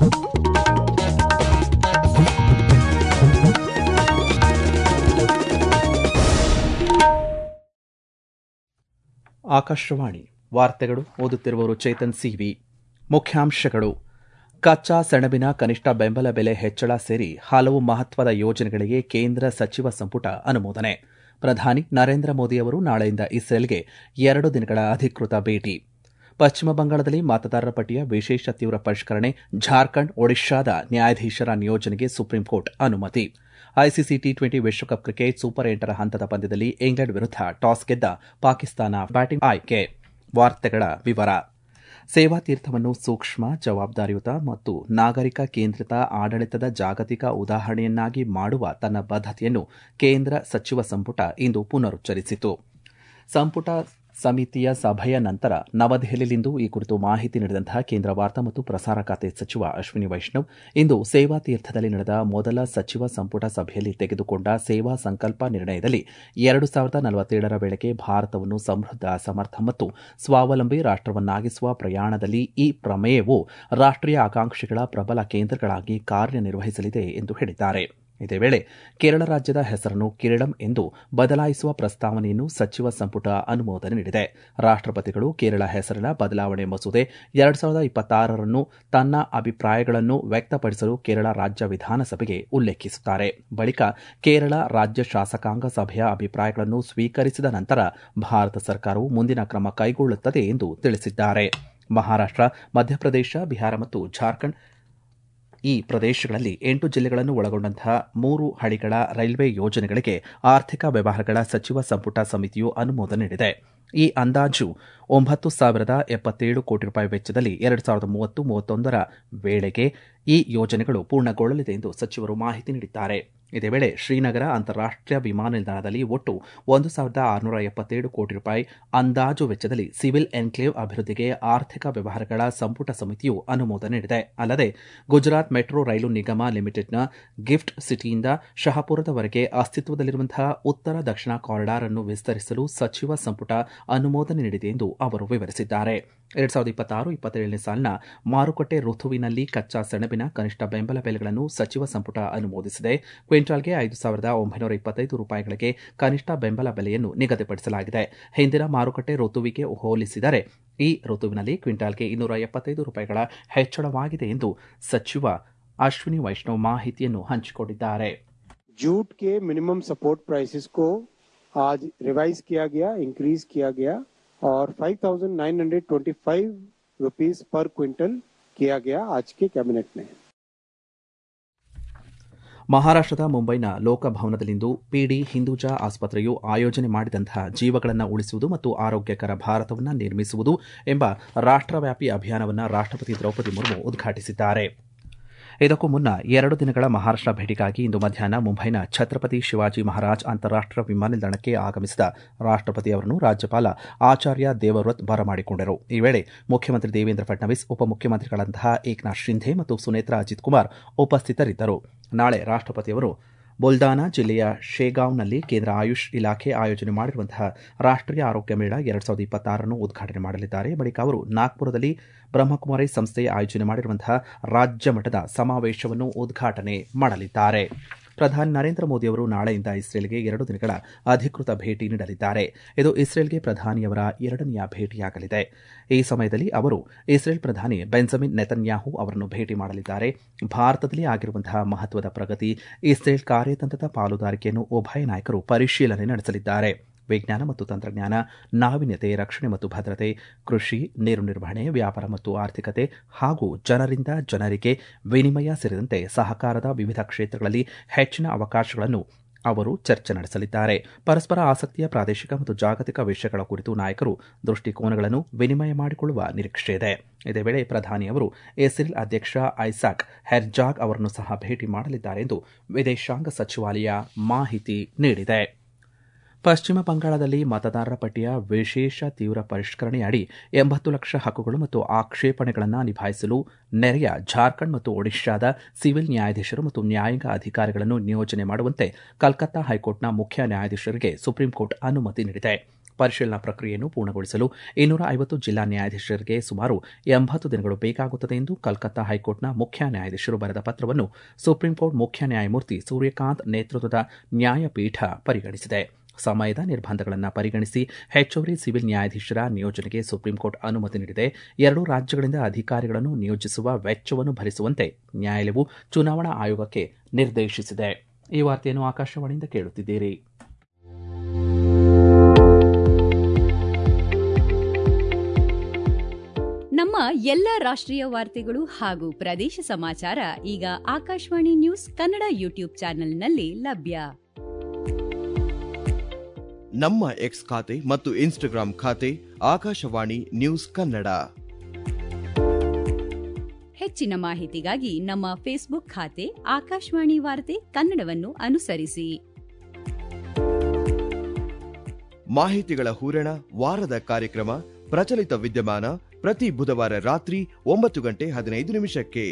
ಆಕಾಶವಾಣಿ ವಾರ್ತೆಗಳು ಓದುತ್ತಿರುವವರು ಚೇತನ್ ಸಿವಿ ಮುಖ್ಯಾಂಶಗಳು ಕಚ್ಚಾ ಸೆಣಬಿನ ಕನಿಷ್ಠ ಬೆಂಬಲ ಬೆಲೆ ಹೆಚ್ಚಳ ಸೇರಿ ಹಲವು ಮಹತ್ವದ ಯೋಜನೆಗಳಿಗೆ ಕೇಂದ್ರ ಸಚಿವ ಸಂಪುಟ ಅನುಮೋದನೆ ಪ್ರಧಾನಿ ನರೇಂದ್ರ ಮೋದಿ ಅವರು ನಾಳೆಯಿಂದ ಇಸ್ರೇಲ್ಗೆ ಎರಡು ದಿನಗಳ ಅಧಿಕೃತ ಭೇಟಿ ಪಶ್ಚಿಮ ಬಂಗಾಳದಲ್ಲಿ ಮತದಾರರ ಪಟ್ಟಿಯ ವಿಶೇಷ ತೀವ್ರ ಪರಿಷ್ಕರಣೆ ಜಾರ್ಖಂಡ್ ಒಡಿಶಾದ ನ್ಯಾಯಾಧೀಶರ ನಿಯೋಜನೆಗೆ ಸುಪ್ರೀಂಕೋರ್ಟ್ ಅನುಮತಿ ಐಸಿಸಿ ಟಿ ಟ್ವೆಂಟಿ ವಿಶ್ವಕಪ್ ಕ್ರಿಕೆಟ್ ಸೂಪರ್ ಎಂಟರ ಹಂತದ ಪಂದ್ಯದಲ್ಲಿ ಇಂಗ್ಲೆಂಡ್ ವಿರುದ್ಧ ಟಾಸ್ ಗೆದ್ದ ಪಾಕಿಸ್ತಾನ ಬ್ಯಾಟಿಂಗ್ ಆಯ್ಕೆ ವಾರ್ತೆಗಳ ವಿವರ ಸೇವಾ ತೀರ್ಥವನ್ನು ಸೂಕ್ಷ್ಮ ಜವಾಬ್ದಾರಿಯುತ ಮತ್ತು ನಾಗರಿಕ ಕೇಂದ್ರಿತ ಆಡಳಿತದ ಜಾಗತಿಕ ಉದಾಹರಣೆಯನ್ನಾಗಿ ಮಾಡುವ ತನ್ನ ಬದ್ಧತೆಯನ್ನು ಕೇಂದ್ರ ಸಚಿವ ಸಂಪುಟ ಇಂದು ಪುನರುಚ್ಚರಿಸಿತು ಸಂಪುಟ ಸಮಿತಿಯ ಸಭೆಯ ನಂತರ ನವದೆಹಲಿಯಲ್ಲಿಂದು ಈ ಕುರಿತು ಮಾಹಿತಿ ನೀಡಿದಂತಹ ಕೇಂದ್ರ ವಾರ್ತಾ ಮತ್ತು ಪ್ರಸಾರ ಖಾತೆ ಸಚಿವ ಅಶ್ವಿನಿ ವೈಷ್ಣವ್ ಇಂದು ಸೇವಾ ತೀರ್ಥದಲ್ಲಿ ನಡೆದ ಮೊದಲ ಸಚಿವ ಸಂಪುಟ ಸಭೆಯಲ್ಲಿ ತೆಗೆದುಕೊಂಡ ಸೇವಾ ಸಂಕಲ್ಪ ನಿರ್ಣಯದಲ್ಲಿ ಎರಡು ಸಾವಿರದ ನಲವತ್ತೇಳರ ವೇಳೆಗೆ ಭಾರತವನ್ನು ಸಮೃದ್ಧ ಸಮರ್ಥ ಮತ್ತು ಸ್ವಾವಲಂಬಿ ರಾಷ್ಟವನ್ನಾಗಿಸುವ ಪ್ರಯಾಣದಲ್ಲಿ ಈ ಪ್ರಮೇಯವು ರಾಷ್ಟೀಯ ಆಕಾಂಕ್ಷೆಗಳ ಪ್ರಬಲ ಕೇಂದ್ರಗಳಾಗಿ ಕಾರ್ಯನಿರ್ವಹಿಸಲಿದೆ ಎಂದು ಹೇಳಿದ್ದಾರೆ ಇದೇ ವೇಳೆ ಕೇರಳ ರಾಜ್ಯದ ಹೆಸರನ್ನು ಕಿರೀಡಂ ಎಂದು ಬದಲಾಯಿಸುವ ಪ್ರಸ್ತಾವನೆಯನ್ನು ಸಚಿವ ಸಂಪುಟ ಅನುಮೋದನೆ ನೀಡಿದೆ ರಾಷ್ಟಪತಿಗಳು ಕೇರಳ ಹೆಸರಿನ ಬದಲಾವಣೆ ಮಸೂದೆ ಎರಡು ಸಾವಿರದ ಇಪ್ಪತ್ತಾರರನ್ನು ತನ್ನ ಅಭಿಪ್ರಾಯಗಳನ್ನು ವ್ಯಕ್ತಪಡಿಸಲು ಕೇರಳ ರಾಜ್ಯ ವಿಧಾನಸಭೆಗೆ ಉಲ್ಲೇಖಿಸುತ್ತಾರೆ ಬಳಿಕ ಕೇರಳ ರಾಜ್ಯ ಶಾಸಕಾಂಗ ಸಭೆಯ ಅಭಿಪ್ರಾಯಗಳನ್ನು ಸ್ವೀಕರಿಸಿದ ನಂತರ ಭಾರತ ಸರ್ಕಾರವು ಮುಂದಿನ ಕ್ರಮ ಕೈಗೊಳ್ಳುತ್ತದೆ ಎಂದು ತಿಳಿಸಿದ್ದಾರೆ ಮಹಾರಾಷ್ಟ ಮಧ್ಯಪ್ರದೇಶ ಬಿಹಾರ ಮತ್ತು ಜಾರ್ಖಂಡ್ ಈ ಪ್ರದೇಶಗಳಲ್ಲಿ ಎಂಟು ಜಿಲ್ಲೆಗಳನ್ನು ಒಳಗೊಂಡಂತಹ ಮೂರು ಹಳಿಗಳ ರೈಲ್ವೆ ಯೋಜನೆಗಳಿಗೆ ಆರ್ಥಿಕ ವ್ಯವಹಾರಗಳ ಸಚಿವ ಸಂಪುಟ ಸಮಿತಿಯು ಅನುಮೋದನೆ ನೀಡಿದೆ ಈ ಅಂದಾಜು ಒಂಬತ್ತು ಸಾವಿರದ ಎಪ್ಪತ್ತೇಳು ಕೋಟಿ ರೂಪಾಯಿ ವೆಚ್ಚದಲ್ಲಿ ಎರಡು ಸಾವಿರದ ಮೂವತ್ತು ಮೂವತ್ತೊಂದರ ವೇಳೆಗೆ ಈ ಯೋಜನೆಗಳು ಪೂರ್ಣಗೊಳ್ಳಲಿದೆ ಎಂದು ಸಚಿವರು ಮಾಹಿತಿ ನೀಡಿದ್ದಾರೆ ಇದೇ ವೇಳೆ ಶ್ರೀನಗರ ಅಂತಾರಾಷ್ಟೀಯ ವಿಮಾನ ನಿಲ್ದಾಣದಲ್ಲಿ ಒಟ್ಟು ಒಂದು ಸಾವಿರದ ಆರುನೂರ ಎಪ್ಪತ್ತೇಳು ಕೋಟಿ ರೂಪಾಯಿ ಅಂದಾಜು ವೆಚ್ಚದಲ್ಲಿ ಸಿವಿಲ್ ಎನ್ಕ್ಲೇವ್ ಅಭಿವೃದ್ಧಿಗೆ ಆರ್ಥಿಕ ವ್ಯವಹಾರಗಳ ಸಂಪುಟ ಸಮಿತಿಯು ಅನುಮೋದನೆ ನೀಡಿದೆ ಅಲ್ಲದೆ ಗುಜರಾತ್ ಮೆಟ್ರೋ ರೈಲು ನಿಗಮ ಲಿಮಿಟೆಡ್ನ ಗಿಫ್ಟ್ ಸಿಟಿಯಿಂದ ಶಹಪುರದವರೆಗೆ ಅಸ್ತಿತ್ವದಲ್ಲಿರುವಂತಹ ಉತ್ತರ ದಕ್ಷಿಣ ಕಾರಿಡಾರ್ ಅನ್ನು ವಿಸ್ತರಿಸಲು ಸಚಿವ ಸಂಪುಟ ಅನುಮೋದನೆ ನೀಡಿದೆ ಎಂದು ಅವರು ವಿವರಿಸಿದ್ದಾರೆ ಎರಡ್ ಸಾವಿರದ ಇಪ್ಪತ್ತಾರು ಇಪ್ಪತ್ತೇಳನೇ ಸಾಲಿನ ಮಾರುಕಟ್ಟೆ ಋತುವಿನಲ್ಲಿ ಕಚ್ಚಾ ಸೆಣಬಿನ ಕನಿಷ್ಠ ಬೆಂಬಲ ಬೆಲೆಗಳನ್ನು ಸಚಿವ ಸಂಪುಟ ಅನುಮೋದಿಸಿದೆ ಕ್ವಿಂಟಾಲ್ಗೆ ಐದು ಸಾವಿರದ ಒಂಬೈನೂರ ಇಪ್ಪತ್ತೈದು ರೂಪಾಯಿಗಳಿಗೆ ಕನಿಷ್ಠ ಬೆಂಬಲ ಬೆಲೆಯನ್ನು ನಿಗದಿಪಡಿಸಲಾಗಿದೆ ಹಿಂದಿನ ಮಾರುಕಟ್ಟೆ ಋತುವಿಗೆ ಹೋಲಿಸಿದರೆ ಈ ಋತುವಿನಲ್ಲಿ ಕ್ವಿಂಟಾಲ್ಗೆ ಇನ್ನೂರ ಎಪ್ಪತ್ತೈದು ರೂಪಾಯಿಗಳ ಹೆಚ್ಚಳವಾಗಿದೆ ಎಂದು ಸಚಿವ ಅಶ್ವಿನಿ ವೈಷ್ಣವ್ ಮಾಹಿತಿಯನ್ನು ಹಂಚಿಕೊಂಡಿದ್ದಾರೆ जूट के मिनिमम सपोर्ट प्राइसेस को आज रिवाइज किया गया इंक्रीज किया गया और 5,925 रुपीस पर क्विंटल किया गया आज के कैबिनेट में ಮಹಾರಾಷ್ಟದ ಮುಂಬೈನ ಲೋಕಭವನದಲ್ಲಿಂದು ಪಿಡಿ ಹಿಂದೂಜಾ ಆಸ್ಪತ್ರೆಯು ಆಯೋಜನೆ ಮಾಡಿದಂತಹ ಜೀವಗಳನ್ನು ಉಳಿಸುವುದು ಮತ್ತು ಆರೋಗ್ಯಕರ ಭಾರತವನ್ನು ನಿರ್ಮಿಸುವುದು ಎಂಬ ರಾಷ್ಟವ್ಯಾಪಿ ಅಭಿಯಾನವನ್ನು ರಾಷ್ಟಪತಿ ದ್ರೌಪದಿ ಮುರ್ಮು ಉದ್ಘಾಟಿಸಿದ್ದಾರೆ ಇದಕ್ಕೂ ಮುನ್ನ ಎರಡು ದಿನಗಳ ಮಹಾರಾಷ್ಟ ಭೇಟಿಗಾಗಿ ಇಂದು ಮಧ್ಯಾಹ್ನ ಮುಂಬೈನ ಛತ್ರಪತಿ ಶಿವಾಜಿ ಮಹಾರಾಜ್ ಅಂತಾರಾಷ್ಟೀಯ ವಿಮಾನ ನಿಲ್ದಾಣಕ್ಕೆ ಆಗಮಿಸಿದ ರಾಷ್ಟಪತಿ ಅವರನ್ನು ರಾಜ್ಯಪಾಲ ಆಚಾರ್ಯ ದೇವವ್ರತ್ ಬರಮಾಡಿಕೊಂಡರು ಈ ವೇಳೆ ಮುಖ್ಯಮಂತ್ರಿ ದೇವೇಂದ್ರ ಫಡ್ನವೀಸ್ ಉಪಮುಖ್ಯಮಂತ್ರಿಗಳಂತಹ ಏಕನಾಥ್ ಶಿಂಧೆ ಮತ್ತು ಸುನೇತ್ರಾ ಅಜಿತ್ ಕುಮಾರ್ ಉಪಸ್ಥಿತರಿದ್ದರು ನಾಳೆ ರಾಷ್ಟಪತಿಯವರು ಬುಲ್ದಾನಾ ಜಿಲ್ಲೆಯ ಶೇಗಾಂವ್ನಲ್ಲಿ ಕೇಂದ್ರ ಆಯುಷ್ ಇಲಾಖೆ ಆಯೋಜನೆ ಮಾಡಿರುವಂತಹ ರಾಷ್ಟೀಯ ಆರೋಗ್ಯ ಮೇಳ ಎರಡ್ ಸಾವಿರದ ಇಪ್ಪತ್ತಾರನ್ನು ಉದ್ಘಾಟನೆ ಮಾಡಲಿದ್ದಾರೆ ಬಳಿಕ ಅವರು ನಾಗ್ಪುರದಲ್ಲಿ ಬ್ರಹ್ಮಕುಮಾರಿ ಸಂಸ್ಥೆ ಆಯೋಜನೆ ಮಾಡಿರುವಂತಹ ರಾಜ್ಯ ಮಟ್ಟದ ಸಮಾವೇಶವನ್ನು ಉದ್ಘಾಟನೆ ಮಾಡಲಿದ್ದಾರೆ ಪ್ರಧಾನಿ ನರೇಂದ್ರ ಮೋದಿ ಅವರು ನಾಳೆಯಿಂದ ಇಸ್ರೇಲ್ಗೆ ಎರಡು ದಿನಗಳ ಅಧಿಕೃತ ಭೇಟಿ ನೀಡಲಿದ್ದಾರೆ ಇದು ಇಸ್ರೇಲ್ಗೆ ಪ್ರಧಾನಿಯವರ ಎರಡನೆಯ ಭೇಟಿಯಾಗಲಿದೆ ಈ ಸಮಯದಲ್ಲಿ ಅವರು ಇಸ್ರೇಲ್ ಪ್ರಧಾನಿ ಬೆಂಜಮಿನ್ ನೆತನ್ಯಾಹು ಅವರನ್ನು ಭೇಟಿ ಮಾಡಲಿದ್ದಾರೆ ಭಾರತದಲ್ಲಿ ಆಗಿರುವಂತಹ ಮಹತ್ವದ ಪ್ರಗತಿ ಇಸ್ರೇಲ್ ಕಾರ್ಯತಂತ್ರದ ಪಾಲುದಾರಿಕೆಯನ್ನು ಉಭಯ ನಾಯಕರು ಪರಿಶೀಲನೆ ನಡೆಸಲಿದ್ದಾರೆ ವಿಜ್ಞಾನ ಮತ್ತು ತಂತ್ರಜ್ಞಾನ ನಾವೀನ್ಯತೆ ರಕ್ಷಣೆ ಮತ್ತು ಭದ್ರತೆ ಕೃಷಿ ನೀರು ನಿರ್ವಹಣೆ ವ್ಯಾಪಾರ ಮತ್ತು ಆರ್ಥಿಕತೆ ಹಾಗೂ ಜನರಿಂದ ಜನರಿಗೆ ವಿನಿಮಯ ಸೇರಿದಂತೆ ಸಹಕಾರದ ವಿವಿಧ ಕ್ಷೇತ್ರಗಳಲ್ಲಿ ಹೆಚ್ಚಿನ ಅವಕಾಶಗಳನ್ನು ಅವರು ಚರ್ಚೆ ನಡೆಸಲಿದ್ದಾರೆ ಪರಸ್ಪರ ಆಸಕ್ತಿಯ ಪ್ರಾದೇಶಿಕ ಮತ್ತು ಜಾಗತಿಕ ವಿಷಯಗಳ ಕುರಿತು ನಾಯಕರು ದೃಷ್ಟಿಕೋನಗಳನ್ನು ವಿನಿಮಯ ಮಾಡಿಕೊಳ್ಳುವ ನಿರೀಕ್ಷೆಯಿದೆ ಇದೇ ವೇಳೆ ಪ್ರಧಾನಿ ಅವರು ಇಸ್ರೇಲ್ ಅಧ್ಯಕ್ಷ ಐಸಾಕ್ ಹೆರ್ಜಾಗ್ ಅವರನ್ನು ಸಹ ಭೇಟಿ ಮಾಡಲಿದ್ದಾರೆ ಎಂದು ವಿದೇಶಾಂಗ ಸಚಿವಾಲಯ ಮಾಹಿತಿ ನೀಡಿದೆ ಪಶ್ಚಿಮ ಬಂಗಾಳದಲ್ಲಿ ಮತದಾರರ ಪಟ್ಟಿಯ ವಿಶೇಷ ತೀವ್ರ ಪರಿಷ್ಕರಣೆಯಡಿ ಎಂಬತ್ತು ಲಕ್ಷ ಹಕ್ಕುಗಳು ಮತ್ತು ಆಕ್ಷೇಪಣೆಗಳನ್ನು ನಿಭಾಯಿಸಲು ನೆರೆಯ ಜಾರ್ಖಂಡ್ ಮತ್ತು ಒಡಿಶಾದ ಸಿವಿಲ್ ನ್ಯಾಯಾಧೀಶರು ಮತ್ತು ನ್ಯಾಯಾಂಗ ಅಧಿಕಾರಿಗಳನ್ನು ನಿಯೋಜನೆ ಮಾಡುವಂತೆ ಕಲ್ಕತ್ತಾ ಹೈಕೋರ್ಟ್ನ ಮುಖ್ಯ ನ್ಯಾಯಾಧೀಶರಿಗೆ ಸುಪ್ರೀಂಕೋರ್ಟ್ ಅನುಮತಿ ನೀಡಿದೆ ಪರಿಶೀಲನಾ ಪ್ರಕ್ರಿಯೆಯನ್ನು ಪೂರ್ಣಗೊಳಿಸಲು ಇನ್ನೂರ ಐವತ್ತು ಜಿಲ್ಲಾ ನ್ಯಾಯಾಧೀಶರಿಗೆ ಸುಮಾರು ಎಂಬತ್ತು ದಿನಗಳು ಬೇಕಾಗುತ್ತದೆ ಎಂದು ಕಲ್ಕತ್ತಾ ಹೈಕೋರ್ಟ್ನ ಮುಖ್ಯ ನ್ಯಾಯಾಧೀಶರು ಬರೆದ ಪತ್ರವನ್ನು ಸುಪ್ರೀಂಕೋರ್ಟ್ ಮುಖ್ಯ ನ್ಯಾಯಮೂರ್ತಿ ಸೂರ್ಯಕಾಂತ್ ನೇತೃತ್ವದ ನ್ಯಾಯಪೀಠ ಪರಿಗಣಿಸಿದೆ ಸಮಯದ ನಿರ್ಬಂಧಗಳನ್ನು ಪರಿಗಣಿಸಿ ಹೆಚ್ಚುವರಿ ಸಿವಿಲ್ ನ್ಯಾಯಾಧೀಶರ ನಿಯೋಜನೆಗೆ ಸುಪ್ರೀಂಕೋರ್ಟ್ ಅನುಮತಿ ನೀಡಿದೆ ಎರಡೂ ರಾಜ್ಯಗಳಿಂದ ಅಧಿಕಾರಿಗಳನ್ನು ನಿಯೋಜಿಸುವ ವೆಚ್ಚವನ್ನು ಭರಿಸುವಂತೆ ನ್ಯಾಯಾಲಯವು ಚುನಾವಣಾ ಆಯೋಗಕ್ಕೆ ನಿರ್ದೇಶಿಸಿದೆ ಈ ವಾರ್ತೆಯನ್ನು ಆಕಾಶವಾಣಿಯಿಂದ ಕೇಳುತ್ತಿದ್ದೀರಿ ನಮ್ಮ ಎಲ್ಲ ರಾಷ್ಟ್ರೀಯ ವಾರ್ತೆಗಳು ಹಾಗೂ ಪ್ರದೇಶ ಸಮಾಚಾರ ಈಗ ಆಕಾಶವಾಣಿ ನ್ಯೂಸ್ ಕನ್ನಡ ಯೂಟ್ಯೂಬ್ ಚಾನೆಲ್ನಲ್ಲಿ ಲಭ್ಯ ನಮ್ಮ ಎಕ್ಸ್ ಖಾತೆ ಮತ್ತು ಇನ್ಸ್ಟಾಗ್ರಾಂ ಖಾತೆ ಆಕಾಶವಾಣಿ ನ್ಯೂಸ್ ಕನ್ನಡ ಹೆಚ್ಚಿನ ಮಾಹಿತಿಗಾಗಿ ನಮ್ಮ ಫೇಸ್ಬುಕ್ ಖಾತೆ ಆಕಾಶವಾಣಿ ವಾರ್ತೆ ಕನ್ನಡವನ್ನು ಅನುಸರಿಸಿ ಮಾಹಿತಿಗಳ ಹೂರಣ ವಾರದ ಕಾರ್ಯಕ್ರಮ ಪ್ರಚಲಿತ ವಿದ್ಯಮಾನ ಪ್ರತಿ ಬುಧವಾರ ರಾತ್ರಿ ಒಂಬತ್ತು ಗಂಟೆ ಹದಿನೈದು ನಿಮಿಷಕ್ಕೆ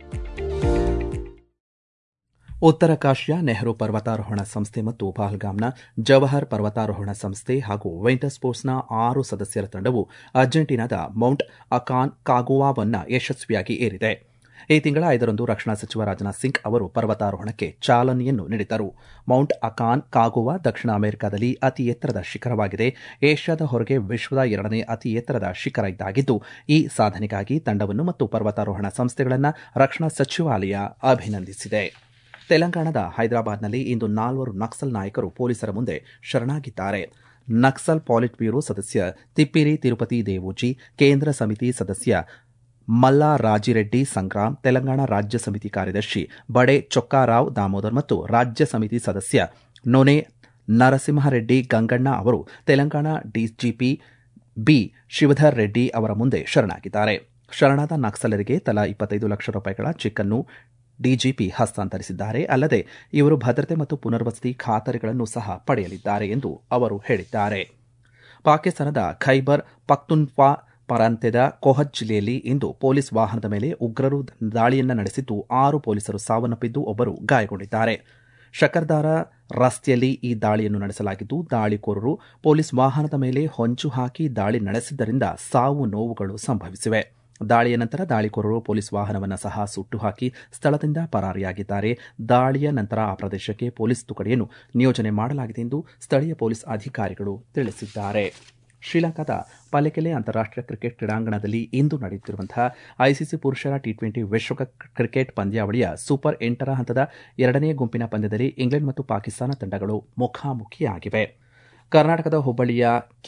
ಉತ್ತರ ಕಾಶಿಯ ನೆಹರು ಪರ್ವತಾರೋಹಣ ಸಂಸ್ಥೆ ಮತ್ತು ಪಹಲ್ಗಾಮ್ನ ಜವಾಹರ್ ಪರ್ವತಾರೋಹಣ ಸಂಸ್ಥೆ ಹಾಗೂ ವಿಂಟರ್ ಸ್ಪೋರ್ಟ್ಸ್ನ ಆರು ಸದಸ್ಯರ ತಂಡವು ಅರ್ಜೆಂಟೀನಾದ ಮೌಂಟ್ ಅಕಾನ್ ಕಾಗುವಾವನ್ನ ಯಶಸ್ವಿಯಾಗಿ ಏರಿದೆ ಈ ತಿಂಗಳ ಐದರಂದು ರಕ್ಷಣಾ ಸಚಿವ ರಾಜನಾಥ್ ಸಿಂಗ್ ಅವರು ಪರ್ವತಾರೋಹಣಕ್ಕೆ ಚಾಲನೆಯನ್ನು ನೀಡಿದ್ದರು ಮೌಂಟ್ ಅಕಾನ್ ಕಾಗುವಾ ದಕ್ಷಿಣ ಅಮೆರಿಕದಲ್ಲಿ ಅತಿ ಎತ್ತರದ ಶಿಖರವಾಗಿದೆ ಏಷ್ಯಾದ ಹೊರಗೆ ವಿಶ್ವದ ಎರಡನೇ ಅತಿ ಎತ್ತರದ ಶಿಖರ ಇದ್ದಾಗಿದ್ದು ಈ ಸಾಧನೆಗಾಗಿ ತಂಡವನ್ನು ಮತ್ತು ಪರ್ವತಾರೋಹಣ ಸಂಸ್ಥೆಗಳನ್ನು ರಕ್ಷಣಾ ಸಚಿವಾಲಯ ಅಭಿನಂದಿಸಿದೆ ತೆಲಂಗಾಣದ ಹೈದರಾಬಾದ್ನಲ್ಲಿ ಇಂದು ನಾಲ್ವರು ನಕ್ಸಲ್ ನಾಯಕರು ಪೊಲೀಸರ ಮುಂದೆ ಶರಣಾಗಿದ್ದಾರೆ ನಕ್ಸಲ್ ಪಾಲಿಟ್ ಬ್ಯೂರೋ ಸದಸ್ಯ ತಿಪ್ಪಿರಿ ತಿರುಪತಿ ದೇವೂಜಿ ಕೇಂದ್ರ ಸಮಿತಿ ಸದಸ್ಯ ಮಲ್ಲಾ ರಾಜಿರೆಡ್ಡಿ ಸಂಗ್ರಾಮ್ ತೆಲಂಗಾಣ ರಾಜ್ಯ ಸಮಿತಿ ಕಾರ್ಯದರ್ಶಿ ಬಡೆ ಚೊಕ್ಕಾರಾವ್ ದಾಮೋದರ್ ಮತ್ತು ರಾಜ್ಯ ಸಮಿತಿ ಸದಸ್ಯ ನೊನೆ ನರಸಿಂಹರೆಡ್ಡಿ ಗಂಗಣ್ಣ ಅವರು ತೆಲಂಗಾಣ ಡಿಜಿಪಿ ಬಿ ಶಿವಧರ್ ರೆಡ್ಡಿ ಅವರ ಮುಂದೆ ಶರಣಾಗಿದ್ದಾರೆ ಶರಣಾದ ನಕ್ಸಲರಿಗೆ ತಲಾ ಇಪ್ಪತ್ತೈದು ಲಕ್ಷ ರೂಪಾಯಿಗಳ ಚೆಕ್ಅನ್ನು ಡಿಜಿಪಿ ಹಸ್ತಾಂತರಿಸಿದ್ದಾರೆ ಅಲ್ಲದೆ ಇವರು ಭದ್ರತೆ ಮತ್ತು ಪುನರ್ವಸತಿ ಖಾತರಿಗಳನ್ನು ಸಹ ಪಡೆಯಲಿದ್ದಾರೆ ಎಂದು ಅವರು ಹೇಳಿದ್ದಾರೆ ಪಾಕಿಸ್ತಾನದ ಖೈಬರ್ ಪಖ್ತುನ್ವಾ ಪ್ರಾಂತ್ಯದ ಕೊಹತ್ ಜಿಲ್ಲೆಯಲ್ಲಿ ಇಂದು ಪೊಲೀಸ್ ವಾಹನದ ಮೇಲೆ ಉಗ್ರರು ದಾಳಿಯನ್ನ ನಡೆಸಿದ್ದು ಆರು ಪೊಲೀಸರು ಸಾವನ್ನಪ್ಪಿದ್ದು ಒಬ್ಬರು ಗಾಯಗೊಂಡಿದ್ದಾರೆ ಶಕರ್ದಾರ ರಸ್ತೆಯಲ್ಲಿ ಈ ದಾಳಿಯನ್ನು ನಡೆಸಲಾಗಿದ್ದು ದಾಳಿಕೋರರು ಪೊಲೀಸ್ ವಾಹನದ ಮೇಲೆ ಹೊಂಚು ಹಾಕಿ ದಾಳಿ ನಡೆಸಿದ್ದರಿಂದ ಸಾವು ನೋವುಗಳು ಸಂಭವಿಸಿವೆ ದಾಳಿಯ ನಂತರ ದಾಳಿಕೋರರು ಪೊಲೀಸ್ ವಾಹನವನ್ನು ಸಹ ಸುಟ್ಟು ಹಾಕಿ ಸ್ಥಳದಿಂದ ಪರಾರಿಯಾಗಿದ್ದಾರೆ ದಾಳಿಯ ನಂತರ ಆ ಪ್ರದೇಶಕ್ಕೆ ಪೊಲೀಸ್ ತುಕಡಿಯನ್ನು ನಿಯೋಜನೆ ಮಾಡಲಾಗಿದೆ ಎಂದು ಸ್ಥಳೀಯ ಪೊಲೀಸ್ ಅಧಿಕಾರಿಗಳು ತಿಳಿಸಿದ್ದಾರೆ ಶ್ರೀಲಂಕಾದ ಪಲೆಕೆಲೆ ಅಂತಾರಾಷ್ಟೀಯ ಕ್ರಿಕೆಟ್ ಕ್ರೀಡಾಂಗಣದಲ್ಲಿ ಇಂದು ನಡೆಯುತ್ತಿರುವಂತಹ ಐಸಿಸಿ ಪುರುಷರ ಟಿ ಟ್ವೆಂಟಿ ವಿಶ್ವಕಪ್ ಕ್ರಿಕೆಟ್ ಪಂದ್ಯಾವಳಿಯ ಸೂಪರ್ ಎಂಟರ ಹಂತದ ಎರಡನೇ ಗುಂಪಿನ ಪಂದ್ಯದಲ್ಲಿ ಇಂಗ್ಲೆಂಡ್ ಮತ್ತು ಪಾಕಿಸ್ತಾನ ತಂಡಗಳು ಮುಖಾಮುಖಿಯಾಗಿವೆ ಕರ್ನಾಟಕದ ಹುಬ್ಬಳ್ಳಿಯ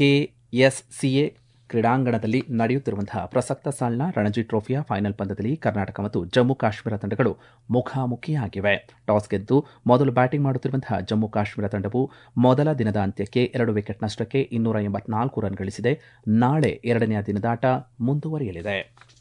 ಕೆಎಸ್ಸಿಎ ಕ್ರೀಡಾಂಗಣದಲ್ಲಿ ನಡೆಯುತ್ತಿರುವಂತಹ ಪ್ರಸಕ್ತ ಸಾಲಿನ ರಣಜಿ ಟ್ರೋಫಿಯ ಫೈನಲ್ ಪಂದ್ಯದಲ್ಲಿ ಕರ್ನಾಟಕ ಮತ್ತು ಜಮ್ಮು ಕಾಶ್ಮೀರ ತಂಡಗಳು ಮುಖಾಮುಖಿಯಾಗಿವೆ ಟಾಸ್ ಗೆದ್ದು ಮೊದಲು ಬ್ಯಾಟಿಂಗ್ ಮಾಡುತ್ತಿರುವಂತಹ ಜಮ್ಮು ಕಾಶ್ಮೀರ ತಂಡವು ಮೊದಲ ದಿನದ ಅಂತ್ಯಕ್ಕೆ ಎರಡು ವಿಕೆಟ್ ನಷ್ಟಕ್ಕೆ ಇನ್ನೂರ ಎಂಬತ್ನಾಲ್ಕು ರನ್ ಗಳಿಸಿದೆ ನಾಳೆ ಎರಡನೆಯ ದಿನದಾಟ ಮುಂದುವರಿಯಲಿದೆ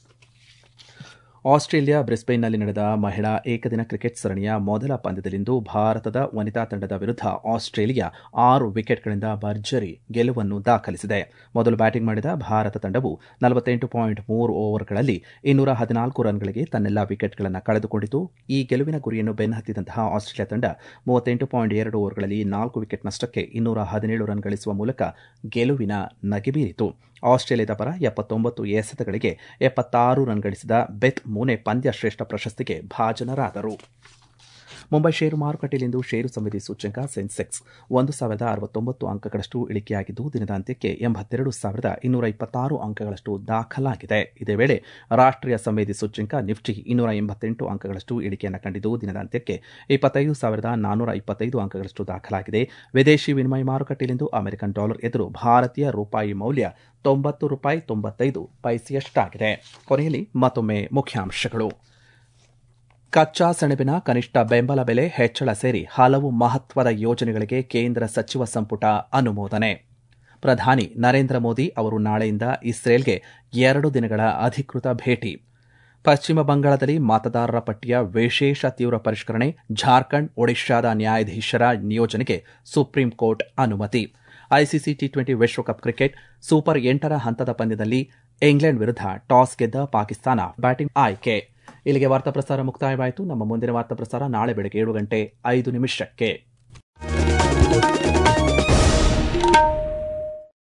ಆಸ್ಟ್ರೇಲಿಯಾ ಬ್ರಿಸ್ಬೇನ್ನಲ್ಲಿ ನಡೆದ ಮಹಿಳಾ ಏಕದಿನ ಕ್ರಿಕೆಟ್ ಸರಣಿಯ ಮೊದಲ ಪಂದ್ಯದಲ್ಲಿಂದು ಭಾರತದ ವನಿತಾ ತಂಡದ ವಿರುದ್ಧ ಆಸ್ಟ್ರೇಲಿಯಾ ಆರು ವಿಕೆಟ್ಗಳಿಂದ ಭರ್ಜರಿ ಗೆಲುವನ್ನು ದಾಖಲಿಸಿದೆ ಮೊದಲು ಬ್ಯಾಟಿಂಗ್ ಮಾಡಿದ ಭಾರತ ತಂಡವು ನಲವತ್ತೆಂಟು ಪಾಯಿಂಟ್ ಮೂರು ಓವರ್ಗಳಲ್ಲಿ ಇನ್ನೂರ ಹದಿನಾಲ್ಕು ರನ್ಗಳಿಗೆ ತನ್ನೆಲ್ಲ ವಿಕೆಟ್ಗಳನ್ನು ಕಳೆದುಕೊಂಡಿತು ಈ ಗೆಲುವಿನ ಗುರಿಯನ್ನು ಬೆನ್ನಹತ್ತಿದಂತಹ ಆಸ್ಟ್ರೇಲಿಯಾ ತಂಡ ಮೂವತ್ತೆಂಟು ಪಾಯಿಂಟ್ ಎರಡು ಓವರ್ಗಳಲ್ಲಿ ನಾಲ್ಕು ವಿಕೆಟ್ ನಷ್ಟಕ್ಕೆ ಇನ್ನೂರ ಹದಿನೇಳು ರನ್ ಗಳಿಸುವ ಮೂಲಕ ಗೆಲುವಿನ ನಗೆಬೀರಿತು ಆಸ್ಟ್ರೇಲಿಯಾದ ಪರ ಎಪ್ಪತ್ತೊಂಬತ್ತು ಎಸೆತಗಳಿಗೆ ಎಪ್ಪತ್ತಾರು ರನ್ ಗಳಿಸಿದ ಬೆತ್ ಮೂನೆ ಪಂದ್ಯ ಶ್ರೇಷ್ಠ ಪ್ರಶಸ್ತಿಗೆ ಭಾಜನರಾದರು ಮುಂಬೈ ಷೇರು ಮಾರುಕಟ್ಟೆಯಲ್ಲಿಂದು ಷೇರು ಸಮಿತಿ ಸೂಚ್ಯಂಕ ಸೆನ್ಸೆಕ್ಸ್ ಒಂದು ಸಾವಿರದ ಅರವತ್ತೊಂಬತ್ತು ಅಂಕಗಳಷ್ಟು ಇಳಿಕೆಯಾಗಿದ್ದು ದಿನದ ಅಂತ್ಯಕ್ಕೆ ಎಂಬತ್ತೆರಡು ಸಾವಿರದ ಇನ್ನೂರ ಇಪ್ಪತ್ತಾರು ಅಂಕಗಳಷ್ಟು ದಾಖಲಾಗಿದೆ ಇದೇ ವೇಳೆ ರಾಷ್ಟ್ರೀಯ ಸಂವೇದಿ ಸೂಚ್ಯಂಕ ನಿಫ್ಟಿ ಇನ್ನೂರ ಎಂಬತ್ತೆಂಟು ಅಂಕಗಳಷ್ಟು ಇಳಿಕೆಯನ್ನು ಕಂಡಿದ್ದು ದಿನದ ಅಂತ್ಯಕ್ಕೆ ಇಪ್ಪತ್ತೈದು ಸಾವಿರದ ನಾನ್ನೂರ ಇಪ್ಪತ್ತೈದು ಅಂಕಗಳಷ್ಟು ದಾಖಲಾಗಿದೆ ವಿದೇಶಿ ವಿನಿಮಯ ಮಾರುಕಟ್ಟೆಯಲ್ಲಿಂದು ಅಮೆರಿಕನ್ ಡಾಲರ್ ಎದುರು ಭಾರತೀಯ ರೂಪಾಯಿ ಮೌಲ್ಯ ತೊಂಬತ್ತು ರೂಪಾಯಿ ತೊಂಬತ್ತೈದು ಪೈಸೆಯಷ್ಟಾಗಿದೆ ಕೊನೆಯಲ್ಲಿ ಮತ್ತೊಮ್ಮೆ ಮುಖ್ಯಾಂಶಗಳು ಕಚ್ಚಾ ಸೆಣಬಿನ ಕನಿಷ್ಠ ಬೆಂಬಲ ಬೆಲೆ ಹೆಚ್ಚಳ ಸೇರಿ ಹಲವು ಮಹತ್ವದ ಯೋಜನೆಗಳಿಗೆ ಕೇಂದ್ರ ಸಚಿವ ಸಂಪುಟ ಅನುಮೋದನೆ ಪ್ರಧಾನಿ ನರೇಂದ್ರ ಮೋದಿ ಅವರು ನಾಳೆಯಿಂದ ಇಸ್ರೇಲ್ಗೆ ಎರಡು ದಿನಗಳ ಅಧಿಕೃತ ಭೇಟಿ ಪಶ್ಚಿಮ ಬಂಗಾಳದಲ್ಲಿ ಮತದಾರರ ಪಟ್ಟಿಯ ವಿಶೇಷ ತೀವ್ರ ಪರಿಷ್ಕರಣೆ ಜಾರ್ಖಂಡ್ ಒಡಿಶಾದ ನ್ಯಾಯಾಧೀಶರ ನಿಯೋಜನೆಗೆ ಸುಪ್ರೀಂ ಕೋರ್ಟ್ ಅನುಮತಿ ಐಸಿಸಿ ಟಿ ಟ್ವೆಂಟಿ ವಿಶ್ವಕಪ್ ಕ್ರಿಕೆಟ್ ಸೂಪರ್ ಎಂಟರ ಹಂತದ ಪಂದ್ಯದಲ್ಲಿ ಇಂಗ್ಲೆಂಡ್ ವಿರುದ್ಧ ಟಾಸ್ ಗೆದ್ದ ಪಾಕಿಸ್ತಾನ ಬ್ಯಾಟಿಂಗ್ ಆಯ್ಕೆ ಇಲ್ಲಿಗೆ ವಾರ್ತಾ ಪ್ರಸಾರ ಮುಕ್ತಾಯವಾಯಿತು ನಮ್ಮ ಮುಂದಿನ ವಾರ್ತಾ ಪ್ರಸಾರ ನಾಳೆ ಬೆಳಗ್ಗೆ ಏಳು ಗಂಟೆ ಐದು ನಿಮಿಷಕ್ಕೆ